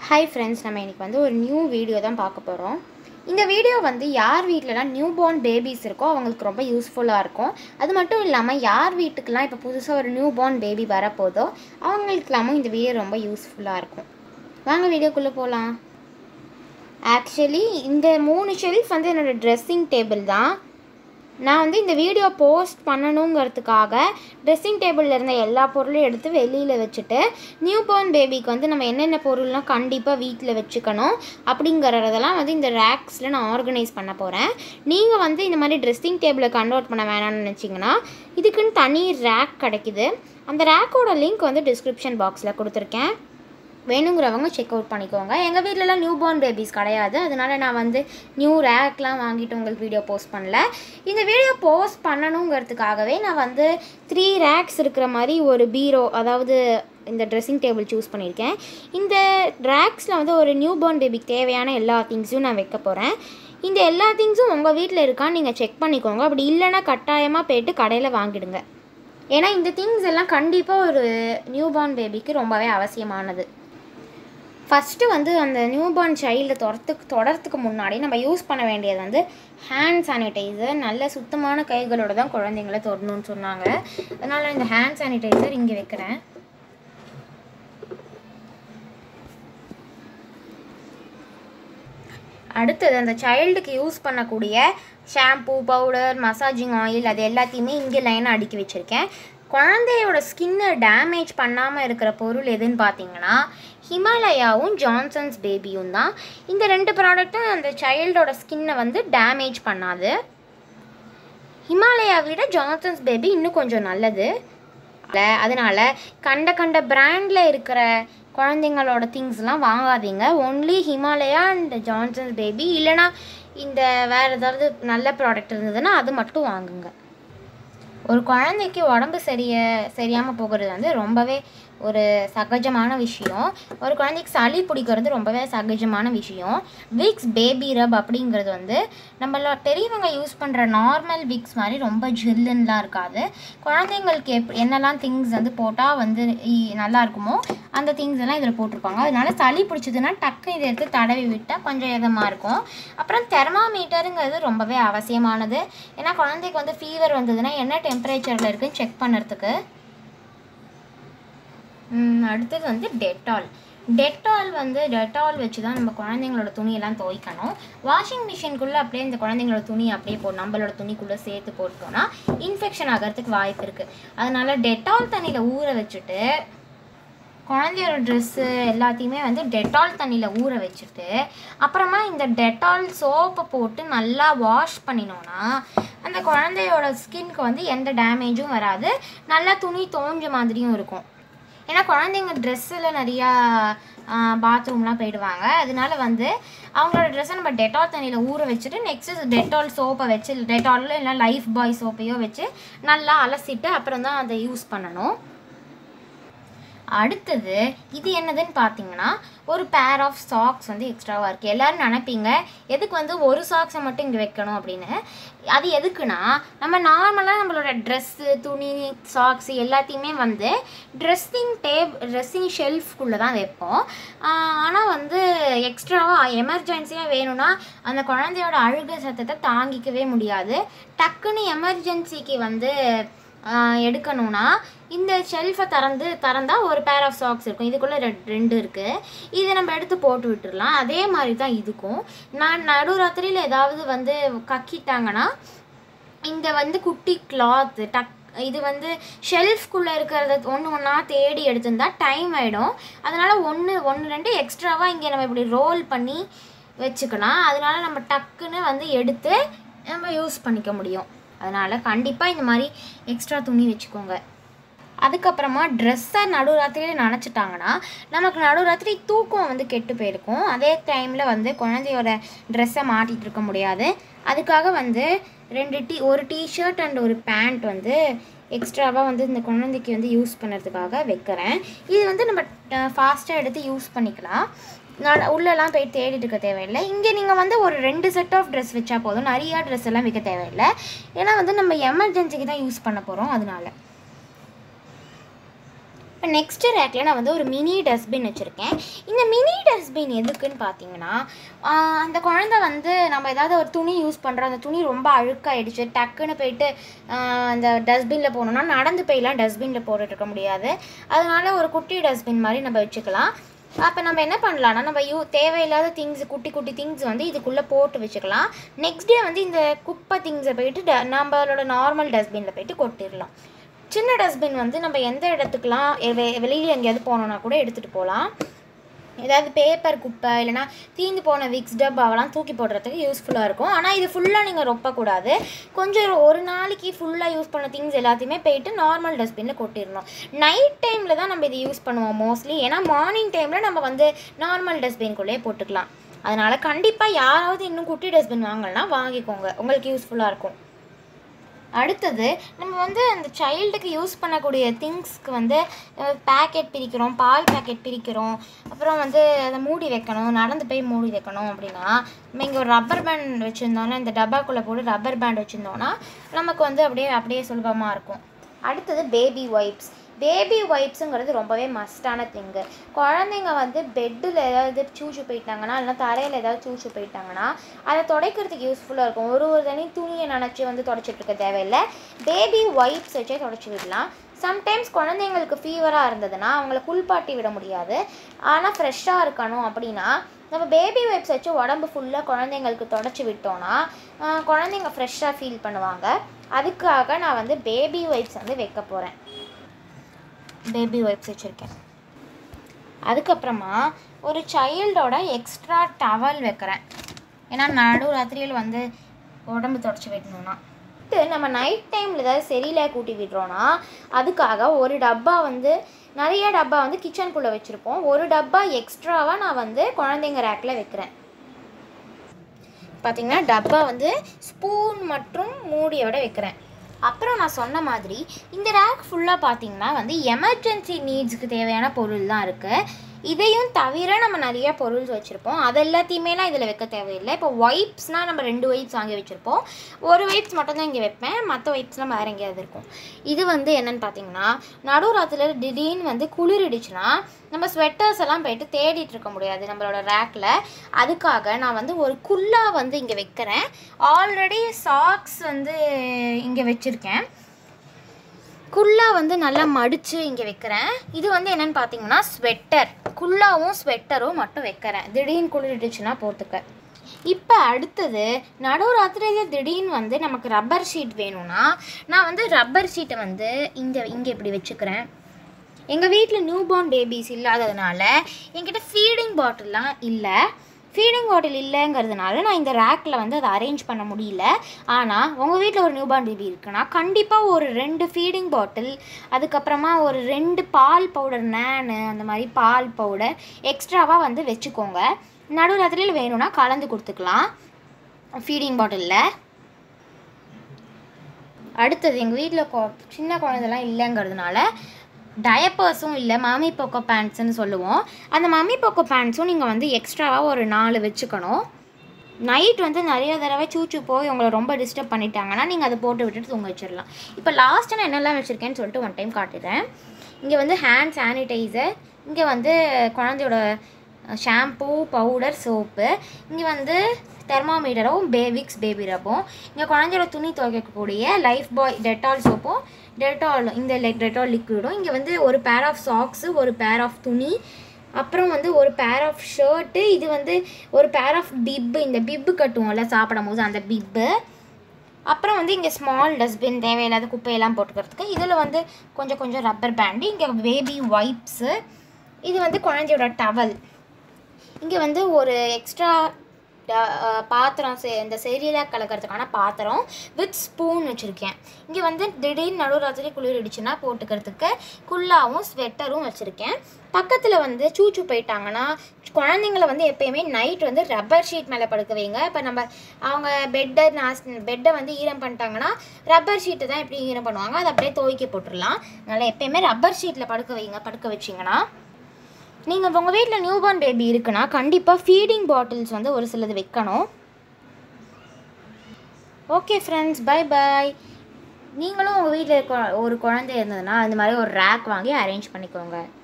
hi friends நம்ம இன்றைக்கி வந்து ஒரு நியூ வீடியோ தான் பார்க்க போகிறோம் இந்த வீடியோ வந்து யார் வீட்டிலலாம் நியூ பார்ன் பேபிஸ் இருக்கோ அவங்களுக்கு ரொம்ப யூஸ்ஃபுல்லாக இருக்கும் அது மட்டும் இல்லாமல் யார் வீட்டுக்கெலாம் இப்போ புதுசாக ஒரு நியூ பார்ன் பேபி வரப்போதோ அவங்களுக்கெல்லாமும் இந்த வீடியோ ரொம்ப யூஸ்ஃபுல்லாக இருக்கும் வாங்க வீடியோக்குள்ளே போகலாம் ஆக்சுவலி இந்த மூணு ஷெல்ஃப் வந்து என்னோடய ட்ரெஸ்ஸிங் டேபிள் தான் நான் வந்து இந்த வீடியோ போஸ்ட் பண்ணணுங்கிறதுக்காக ட்ரெஸ்ஸிங் டேபிளில் இருந்த எல்லா பொருளையும் எடுத்து வெளியில் வச்சுட்டு நியூ பார்ன் பேபிக்கு வந்து நம்ம என்னென்ன பொருள்லாம் கண்டிப்பாக வீட்டில் வச்சுக்கணும் அப்படிங்கிறதெல்லாம் வந்து இந்த ரேக்ஸில் நான் ஆர்கனைஸ் பண்ண போகிறேன் நீங்கள் வந்து இந்த மாதிரி ட்ரெஸ்ஸிங் டேபிளை கன்வெர்ட் பண்ண வேணாம்னு நினச்சிங்கன்னா இதுக்குன்னு தனி ரேக் கிடைக்குது அந்த ரேக்கோட லிங்க் வந்து டிஸ்கிரிப்ஷன் பாக்ஸில் கொடுத்துருக்கேன் வேணுங்கிறவங்க செக் அவுட் பண்ணிக்கோங்க எங்கள் வீட்டிலலாம் நியூ பார்ன் பேபிஸ் கிடையாது அதனால நான் வந்து நியூ ரேக்லாம் வாங்கிட்டு உங்களுக்கு வீடியோ போஸ்ட் பண்ணல இந்த வீடியோ போஸ்ட் பண்ணணுங்கிறதுக்காகவே நான் வந்து த்ரீ ரேக்ஸ் இருக்கிற மாதிரி ஒரு பீரோ அதாவது இந்த ட்ரெஸ்ஸிங் டேபிள் சூஸ் பண்ணியிருக்கேன் இந்த ரேக்ஸில் வந்து ஒரு நியூ பார்ன் பேபிக்கு தேவையான எல்லா திங்ஸையும் நான் வைக்க போகிறேன் இந்த எல்லா திங்ஸும் உங்கள் வீட்டில் இருக்கான்னு நீங்கள் செக் பண்ணிக்கோங்க அப்படி இல்லைன்னா கட்டாயமாக போயிட்டு கடையில் வாங்கிடுங்க ஏன்னா இந்த திங்ஸ் எல்லாம் கண்டிப்பாக ஒரு நியூ பார்ன் பேபிக்கு ரொம்பவே அவசியமானது ஃபஸ்ட்டு வந்து அந்த நியூபார்ன் சைல்டு தொடத்துக்கு தொடறதுக்கு முன்னாடி நம்ம யூஸ் பண்ண வேண்டியது வந்து ஹேண்ட் சானிடைசர் நல்ல சுத்தமான கைகளோட தான் குழந்தைங்கள தொடணும்னு சொன்னாங்க அதனால் இந்த ஹேண்ட் சானிடைசர் இங்கே வைக்கிறேன் அடுத்தது அந்த சைல்டுக்கு யூஸ் பண்ணக்கூடிய ஷாம்பூ பவுடர் மசாஜிங் ஆயில் அது எல்லாத்தையுமே இங்கே லைனாக அடுக்கி வச்சுருக்கேன் குழந்தையோட ஸ்கின்னை டேமேஜ் பண்ணாமல் இருக்கிற பொருள் எதுன்னு பார்த்தீங்கன்னா ஹிமாலயாவும் ஜான்சன்ஸ் பேபியும் தான் இந்த ரெண்டு ப்ராடக்ட்டும் அந்த சைல்டோட ஸ்கின்னை வந்து டேமேஜ் பண்ணாது ஹிமாலயா விட ஜான்சன்ஸ் பேபி இன்னும் கொஞ்சம் நல்லது அதனால் கண்ட கண்ட பிராண்டில் இருக்கிற குழந்தைங்களோட திங்ஸ்லாம் வாங்காதீங்க only Himalaya and Johnson's baby இல்லைனா இந்த வேறு ஏதாவது நல்ல ப்ராடக்ட் இருந்ததுன்னா அது மட்டும் வாங்குங்க ஒரு குழந்தைக்கு உடம்பு சரிய சரியாமல் போகிறது வந்து ரொம்பவே ஒரு சகஜமான விஷயம் ஒரு குழந்தைக்கு சளி பிடிக்கிறது ரொம்பவே சகஜமான விஷயம் விக்ஸ் பேபி ரப் அப்படிங்கிறது வந்து நம்மள பெரியவங்க யூஸ் பண்ணுற நார்மல் விக்ஸ் மாதிரி ரொம்ப ஜில்லுன்னெலாம் இருக்காது குழந்தைங்களுக்கு எப் என்னெல்லாம் திங்ஸ் வந்து போட்டால் வந்து நல்லா இருக்குமோ அந்த திங்ஸ் எல்லாம் இதில் போட்டிருப்பாங்க அதனால சளி பிடிச்சதுன்னா டக்கு இதை எடுத்து தடவி விட்டால் கொஞ்சம் இதமாக இருக்கும் அப்புறம் தெர்மாமீட்டருங்கிறது ரொம்பவே அவசியமானது ஏன்னா குழந்தைக்கு வந்து ஃபீவர் வந்ததுன்னா என்ன டெம்பரேச்சரில் இருக்குன்னு செக் பண்ணுறதுக்கு அடுத்தது வந்து டெட்டால் டெட்டால் வந்து டெட்டால் வச்சு தான் நம்ம குழந்தைங்களோட துணியெல்லாம் துவைக்கணும் வாஷிங் மிஷின்குள்ளே அப்படியே இந்த குழந்தைங்களோட துணி அப்படியே போ நம்மளோட துணிக்குள்ளே சேர்த்து போட்டோன்னா இன்ஃபெக்ஷன் ஆகிறதுக்கு வாய்ப்பு இருக்குது அதனால் டெட்டால் தண்ணியில் ஊற வச்சுட்டு குழந்தையோட ட்ரெஸ்ஸு எல்லாத்தையுமே வந்து டெட்டால் தண்ணியில் ஊற வச்சுட்டு அப்புறமா இந்த டெட்டால் சோப்பை போட்டு நல்லா வாஷ் பண்ணினோன்னா அந்த குழந்தையோட ஸ்கின்க்கு வந்து எந்த டேமேஜும் வராது நல்லா துணி தோஞ்ச மாதிரியும் இருக்கும் ஏன்னா குழந்தைங்க ட்ரெஸ்ஸில் நிறையா பாத்ரூம்லாம் போயிடுவாங்க அதனால வந்து அவங்களோட ட்ரெஸ்ஸை நம்ம டெட்டால் தண்ணியில் ஊற வச்சுட்டு நெக்ஸ்ட்டு டெட்டால் சோப்பை வச்சு டெட்டாலில் இல்லை லைஃப் பாய் சோப்பையோ வச்சு நல்லா அலசிட்டு அப்புறம் தான் அதை யூஸ் பண்ணணும் அடுத்தது இது என்னதுன்னு பார்த்தீங்கன்னா ஒரு பேர் ஆஃப் சாக்ஸ் வந்து எக்ஸ்ட்ராவாக இருக்குது எல்லோரும் நினைப்பீங்க எதுக்கு வந்து ஒரு சாக்ஸை மட்டும் இங்கே வைக்கணும் அப்படின்னு அது எதுக்குன்னா நம்ம நார்மலாக நம்மளோட ட்ரெஸ்ஸு துணி சாக்ஸு எல்லாத்தையுமே வந்து ட்ரெஸ்ஸிங் டேப் ட்ரெஸ்ஸிங் ஷெல்ஃப்குள்ளே தான் வைப்போம் ஆனால் வந்து எக்ஸ்ட்ராவாக எமர்ஜென்சியாக வேணும்னா அந்த குழந்தையோட அழுக சத்தத்தை தாங்கிக்கவே முடியாது டக்குன்னு எமர்ஜென்சிக்கு வந்து எடுக்கணும்னா இந்த ஷெல்ஃபை திறந்து திறந்தால் ஒரு பேர் ஆஃப் சாக்ஸ் இருக்கும் இதுக்குள்ளே ரெண்டு இருக்குது இதை நம்ம எடுத்து போட்டு விட்டுடலாம் அதே மாதிரி தான் இதுக்கும் நான் நடுராத்திரியில் ஏதாவது வந்து கக்கிட்டாங்கன்னா இந்த வந்து குட்டி கிளாத்து டக் இது வந்து ஷெல்ஃப்குள்ளே இருக்கிறத ஒன்று ஒன்றா தேடி எடுத்திருந்தா டைம் ஆகிடும் அதனால் ஒன்று ஒன்று ரெண்டு எக்ஸ்ட்ராவாக இங்கே நம்ம இப்படி ரோல் பண்ணி வச்சுக்கலாம் அதனால நம்ம டக்குன்னு வந்து எடுத்து நம்ம யூஸ் பண்ணிக்க முடியும் அதனால் கண்டிப்பாக இந்த மாதிரி எக்ஸ்ட்ரா துணி வச்சுக்கோங்க அதுக்கப்புறமா ட்ரெஸ்ஸை நடுராத்திரியில் நினச்சிட்டாங்கன்னா நமக்கு நடுராத்திரி தூக்கம் வந்து கெட்டு போயிருக்கும் அதே டைமில் வந்து குழந்தையோட ட்ரெஸ்ஸை மாட்டிகிட்டு இருக்க முடியாது அதுக்காக வந்து ரெண்டு டீ ஒரு டிஷர்ட் அண்ட் ஒரு பேண்ட் வந்து எக்ஸ்ட்ராவாக வந்து இந்த குழந்தைக்கு வந்து யூஸ் பண்ணுறதுக்காக வைக்கிறேன் இது வந்து நம்ம ஃபாஸ்ட்டாக எடுத்து யூஸ் பண்ணிக்கலாம் நான் உள்ளெல்லாம் போய் தேடிட்டு இருக்க தேவையில்லை இங்கே நீங்கள் வந்து ஒரு ரெண்டு செட் ஆஃப் ட்ரெஸ் வச்சா போதும் நிறையா ட்ரெஸ் எல்லாம் வைக்க தேவையில்லை ஏன்னா வந்து நம்ம எமர்ஜென்சிக்கு தான் யூஸ் பண்ண போகிறோம் அதனால இப்போ நெக்ஸ்ட்டு ரேக்கில் நான் வந்து ஒரு மினி டஸ்ட்பின் வச்சுருக்கேன் இந்த மினி டஸ்ட்பின் டஸ்ட்பின் எதுக்குன்னு பார்த்தீங்கன்னா ஆஹ் அந்த குழந்தை வந்து நம்ம ஏதாவது ஒரு துணி யூஸ் பண்ணுறோம் அந்த துணி ரொம்ப அழுக்காயிடுச்சு டக்குன்னு போயிட்டு ஆஹ் அந்த டஸ்ட்பினில் போகணுன்னா நடந்து போயெல்லாம் டஸ்ட்பினில் போட்டுட்டு இருக்க முடியாது அதனால ஒரு குட்டி டஸ்ட்பின் மாதிரி நம்ம வச்சுக்கலாம் அப்போ நம்ம என்ன பண்ணலாம்னா நம்ம யூ தேவையில்லாத திங்ஸ் குட்டி குட்டி திங்ஸ் வந்து இதுக்குள்ளே போட்டு வச்சுக்கலாம் நெக்ஸ்ட் டே வந்து இந்த குப்பை திங்ஸை போயிட்டு ட நம்மளோட நார்மல் டஸ்ட்பினில் போயிட்டு கொட்டிடலாம் சின்ன டஸ்ட்பின் வந்து நம்ம எந்த இடத்துக்குலாம் வெளியில் எங்கேயாவது போனோன்னா கூட எடுத்துகிட்டு போகலாம் ஏதாவது பேப்பர் குப்பை இல்லைனா தீந்து போன விக்ஸ் டப்பாவெல்லாம் தூக்கி போடுறதுக்கு யூஸ்ஃபுல்லாக இருக்கும் ஆனால் இது ஃபுல்லாக நீங்கள் ரொப்பக்கூடாது கொஞ்சம் ஒரு நாளைக்கு ஃபுல்லாக யூஸ் பண்ண திங்ஸ் எல்லாத்தையுமே போயிட்டு நார்மல் டஸ்ட்பினில் கொட்டிடணும் நைட் டைமில் தான் நம்ம இது யூஸ் பண்ணுவோம் மோஸ்ட்லி ஏன்னா மார்னிங் டைமில் நம்ம வந்து நார்மல் டஸ்ட்பின்குள்ளேயே போட்டுக்கலாம் அதனால் கண்டிப்பாக யாராவது இன்னும் குட்டி டஸ்ட்பின் வாங்கலைன்னா வாங்கிக்கோங்க உங்களுக்கு யூஸ்ஃபுல்லாக இருக்கும் அடுத்தது நம்ம வந்து அந்த சைல்டுக்கு யூஸ் பண்ணக்கூடிய திங்ஸ்க்கு வந்து பேக்கெட் பிரிக்கிறோம் பால் பேக்கெட் பிரிக்கிறோம் அப்புறம் வந்து அதை மூடி வைக்கணும் நடந்து போய் மூடி வைக்கணும் அப்படின்னா நம்ம இங்கே ஒரு ரப்பர் பேண்ட் வச்சுருந்தோன்னா இந்த டப்பாக்குள்ளே போட்டு ரப்பர் பேண்ட் வச்சுருந்தோன்னா நமக்கு வந்து அப்படியே அப்படியே சுலபமாக இருக்கும் அடுத்தது பேபி வைப்ஸ் பேபி வைப்ஸுங்கிறது ரொம்பவே மஸ்டான திங்கு குழந்தைங்க வந்து பெட்டில் ஏதாவது சூச்சு போயிட்டாங்கன்னா இல்லைனா தரையில் ஏதாவது சூச்சு போயிட்டாங்கன்னா அதை துடைக்கிறதுக்கு யூஸ்ஃபுல்லாக இருக்கும் ஒரு ஒரு தனி துணியை நினச்சி வந்து தொடச்சிட்டு இருக்க தேவையில்லை பேபி வைப்ஸ் வச்சே தொடச்சி விடலாம் சம்டைம்ஸ் குழந்தைங்களுக்கு ஃபீவராக இருந்ததுன்னா அவங்கள குளிப்பாட்டி விட முடியாது ஆனால் ஃப்ரெஷ்ஷாக இருக்கணும் அப்படின்னா நம்ம பேபி வைப்ஸ் வச்சு உடம்பு ஃபுல்லாக குழந்தைங்களுக்கு தொடச்சி விட்டோன்னா ஆஹ், குழந்தைங்க ஃப்ரெஷ்ஷாக ஃபீல் பண்ணுவாங்க அதுக்காக நான் வந்து பேபி வைப்ஸ் வந்து வைக்க போகிறேன் பேபி வைப்ஸ் வச்சுருக்கேன் அதுக்கப்புறமா ஒரு சைல்டோட எக்ஸ்ட்ரா டவல் வைக்கிறேன் ஏன்னா நடு ராத்திரியில் வந்து உடம்பு தொடச்சி விடணும்னா அடுத்து நம்ம நைட் டைமில் ஏதாவது சரியில்லை கூட்டி விடுறோன்னா அதுக்காக ஒரு டப்பா வந்து நிறைய டப்பா வந்து கிச்சனுக்குள்ளே வச்சுருப்போம் ஒரு டப்பா எக்ஸ்ட்ராவாக நான் வந்து குழந்தைங்க ரேக்கில் வைக்கிறேன் பார்த்தீங்கன்னா டப்பா வந்து ஸ்பூன் மற்றும் மூடியோட வைக்கிறேன் அப்புறம் நான் சொன்ன மாதிரி இந்த ரேக் ஃபுல்லாக பார்த்தீங்கன்னா வந்து எமர்ஜென்சி நீட்ஸ்க்கு தேவையான பொருள் தான் இருக்குது இதையும் தவிர நம்ம நிறைய பொருள் வச்சுருப்போம் அது எல்லாத்தையுமேலாம் இதில் வைக்க தேவையில்லை இப்போ ஒயிப்ஸ்னால் நம்ம ரெண்டு ஒயிப்ஸ் வாங்கி வச்சுருப்போம் ஒரு ஒயிப்ஸ் மட்டும்தான் இங்கே வைப்பேன் மற்ற ஒயிப்ஸ்லாம் வேறு எங்கேயாவது இருக்கும் இது வந்து என்னன்னு பார்த்தீங்கன்னா நடுராத்தில் திடீர்னு வந்து குளிரிடுச்சுன்னா நம்ம ஸ்வெட்டர்ஸ் எல்லாம் போயிட்டு தேடிட்டு இருக்க முடியாது நம்மளோட ரேக்கில் அதுக்காக நான் வந்து ஒரு குல்லா வந்து இங்கே வைக்கிறேன் ஆல்ரெடி சாக்ஸ் வந்து இங்கே வச்சுருக்கேன் குல்லா வந்து நல்லா மடித்து இங்கே வைக்கிறேன் இது வந்து என்னன்னு பார்த்தீங்கன்னா ஸ்வெட்டர் குல்லாவும் ஸ்வெட்டரும் மட்டும் வைக்கிறேன் திடீர்னு குளிரிடுச்சுன்னா போட்டுக்க இப்போ அடுத்தது நடுராத்திரியில் திடீர்னு வந்து நமக்கு ரப்பர் ஷீட் வேணும்னா நான் வந்து ரப்பர் ஷீட்டை வந்து இங்கே இங்கே இப்படி வச்சுக்கிறேன் எங்கள் வீட்டில் நியூ பார்ன் பேபிஸ் இல்லாததுனால என்கிட்ட ஃபீடிங் பாட்டில்லாம் இல்லை ஃபீடிங் பாட்டில் இல்லைங்கிறதுனால நான் இந்த ரேக்கில் வந்து அதை அரேஞ்ச் பண்ண முடியல ஆனால் உங்கள் வீட்டில் ஒரு நியூ பார்ன் பேபி இருக்குன்னா கண்டிப்பாக ஒரு ரெண்டு ஃபீடிங் பாட்டில் அதுக்கப்புறமா ஒரு ரெண்டு பால் பவுடர் நேனு அந்த மாதிரி பால் பவுடர் எக்ஸ்ட்ராவாக வந்து வச்சுக்கோங்க நடுராத்திரியில் வேணும்னா கலந்து கொடுத்துக்கலாம் ஃபீடிங் பாட்டிலில் அடுத்தது எங்கள் வீட்டில் கொ சின்ன குழந்தைலாம் இல்லைங்கிறதுனால டயப்பர்ஸும் இல்லை மம்மி போக்கோ பேண்ட்ஸ்னு சொல்லுவோம் அந்த மம்மி போக்கோ பேண்ட்ஸும் நீங்கள் வந்து எக்ஸ்ட்ராவாக ஒரு நாலு வச்சுக்கணும் நைட் வந்து நிறைய தடவை சூச்சு போய் உங்களை ரொம்ப டிஸ்டர்ப் பண்ணிட்டாங்கன்னா நீங்கள் அதை போட்டு விட்டுட்டு தூங்க வச்சிடலாம் இப்போ லாஸ்ட்டு நான் என்னெல்லாம் வச்சுருக்கேன்னு சொல்லிட்டு ஒன் டைம் காட்டுறேன் இங்கே வந்து ஹேண்ட் சானிடைசர் இங்கே வந்து குழந்தையோட ஷாம்பூ பவுடர் சோப்பு இங்கே வந்து தெர்மாமீட்டரும் பேபிக்ஸ் பேபி ரப்பும் இங்கே குழந்தையோட துணி துவைக்கக்கூடிய லைஃப் பாய் டெட்டால் சோப்பும் டெட்டால் இந்த டெட்டால் லிக்விடும் இங்கே வந்து ஒரு பேர் ஆஃப் சாக்ஸு ஒரு பேர் ஆஃப் துணி அப்புறம் வந்து ஒரு பேர் ஆஃப் ஷர்ட்டு இது வந்து ஒரு பேர் ஆஃப் பிப்பு இந்த பிப்பு கட்டுவோம்ல சாப்பிடும் போது அந்த பிப்பு அப்புறம் வந்து இங்கே ஸ்மால் டஸ்ட்பின் தேவையில்லாத குப்பையெல்லாம் போட்டுக்கிறதுக்கு இதில் வந்து கொஞ்சம் கொஞ்சம் ரப்பர் பேண்டு இங்கே பேபி வைப்ஸு இது வந்து குழந்தையோட டவல் இங்கே வந்து ஒரு எக்ஸ்ட்ரா பாத்திரம் செ இந்த செரியலாக கலக்கிறதுக்கான பாத்திரம் வித் ஸ்பூன் வச்சுருக்கேன் இங்கே வந்து திடீர்னு நடுராத்திரி குளிர் அடிச்சுன்னா போட்டுக்கிறதுக்கு குல்லாவும் ஸ்வெட்டரும் வச்சுருக்கேன் பக்கத்தில் வந்து சூச்சு போயிட்டாங்கன்னா குழந்தைங்கள வந்து எப்பயுமே நைட் வந்து ரப்பர் ஷீட் மேலே படுக்க வைங்க இப்போ நம்ம அவங்க பெட்டை நாஸ் பெட்டை வந்து ஈரம் பண்ணிட்டாங்கன்னா ரப்பர் ஷீட்டை தான் எப்படி ஈரம் பண்ணுவாங்க அதை அப்படியே துவைக்க போட்டுடலாம் அதனால் எப்பயுமே ரப்பர் ஷீட்டில் படுக்க வைங்க படுக்க வச்சிங்கன்னா நீங்கள் உங்கள் வீட்டில் நியூபார்ன் பேபி இருக்குன்னா கண்டிப்பாக ஃபீடிங் பாட்டில்ஸ் வந்து ஒரு சிலது வைக்கணும் ஓகே ஃப்ரெண்ட்ஸ் பை பாய் நீங்களும் உங்கள் வீட்டில் ஒரு குழந்தை இருந்ததுன்னா இந்த மாதிரி ஒரு ரேக் வாங்கி அரேஞ்ச் பண்ணிக்கோங்க